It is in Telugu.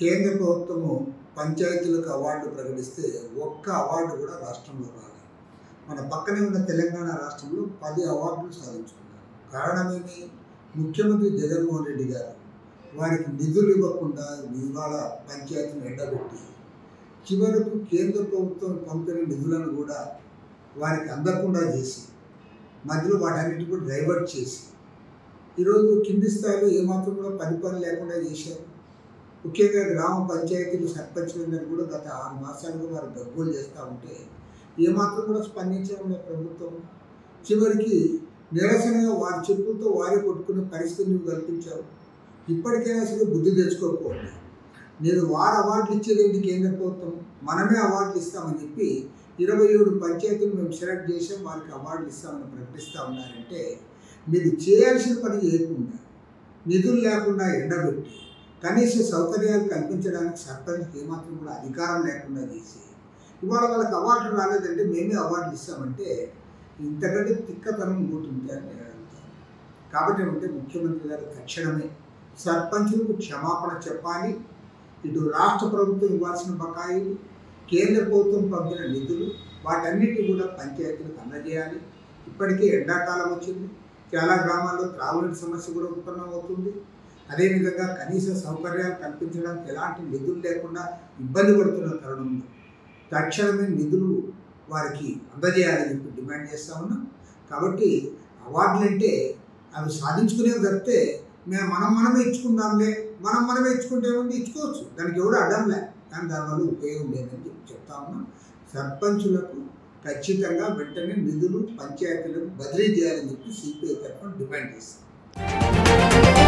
కేంద్ర ప్రభుత్వము పంచాయతీలకు అవార్డు ప్రకటిస్తే ఒక్క అవార్డు కూడా రాష్ట్రంలో రాలేదు మన పక్కనే ఉన్న తెలంగాణ రాష్ట్రంలో పది అవార్డులు సాధించుకున్నారు కారణమేమి ముఖ్యమంత్రి జగన్మోహన్ రెడ్డి గారు వారికి నిధులు ఇవ్వకుండా ఇవాళ పంచాయతీని ఎండబెట్టి చివరకు కేంద్ర ప్రభుత్వం పంపిన నిధులను కూడా వారికి అందకుండా చేసి మధ్యలో వాటన్నిటి కూడా డైవర్ట్ చేసి ఈరోజు కింది స్థాయిలో ఏమాత్రం కూడా పరిపాలన లేకుండా చేశారు ముఖ్యంగా గ్రామ పంచాయతీలు సర్పంచులందరూ కూడా గత ఆరు మాసాలుగా వారు గగ్గోలు చేస్తూ ఉంటే ఏమాత్రం కూడా స్పందించడం లేదు ప్రభుత్వం చివరికి నిరసనగా వారి చెప్పులతో వారే కొట్టుకునే పరిస్థితిని కల్పించారు ఇప్పటికైనా సరే బుద్ధి తెచ్చుకోకపోండి నేను వారు అవార్డులు ఇచ్చేదేంటి కేంద్ర ప్రభుత్వం మనమే అవార్డులు ఇస్తామని చెప్పి ఇరవై ఏడు పంచాయతీలు మేము సెలెక్ట్ చేసాం వారికి అవార్డులు ఇస్తామని ప్రకటిస్తూ ఉన్నారంటే మీరు చేయాల్సిన పని చేయకుండా నిధులు లేకుండా ఎండబెట్టి కనీస సౌకర్యాలు కల్పించడానికి సర్పంచ్కి ఏమాత్రం కూడా అధికారం లేకుండా చేసి ఇవాళ వాళ్ళకి అవార్డులు రాలేదంటే మేమే అవార్డులు ఇస్తామంటే ఇంతకంటే తిక్కతనం పోతుంటే అని నేను అడుగుతాను కాబట్టి ఏమంటే ముఖ్యమంత్రి గారు తక్షణమే సర్పంచులకు క్షమాపణ చెప్పాలి ఇటు రాష్ట్ర ప్రభుత్వం ఇవ్వాల్సిన బకాయిలు కేంద్ర ప్రభుత్వం పంపిన నిధులు వాటన్నిటి కూడా పంచాయతీలకు అందజేయాలి ఇప్పటికే ఎండాకాలం వచ్చింది చాలా గ్రామాల్లో త్రాగునీటి సమస్య కూడా ఉత్పన్నమవుతుంది అదేవిధంగా కనీస సౌకర్యాలు కల్పించడానికి ఎలాంటి నిధులు లేకుండా ఇబ్బంది పడుతున్న తరుణంలో తక్షణమే నిధులు వారికి అందజేయాలని చెప్పి డిమాండ్ చేస్తూ ఉన్నాం కాబట్టి అవార్డులు అంటే అవి సాధించుకునేవి తప్పితే మేము మనం మనమే ఇచ్చుకుందాంలే మనం మనమే ఇచ్చుకుంటే ఏముంది ఇచ్చుకోవచ్చు దానికి ఎవడు అడ్డంలే కానీ దానివల్ల ఉపయోగం లేదని చెప్పి చెప్తా ఉన్నాం సర్పంచులకు ఖచ్చితంగా వెంటనే నిధులు పంచాయతీలకు బదిలీ చేయాలని చెప్పి సిపిఐ తరఫున డిమాండ్ చేస్తాం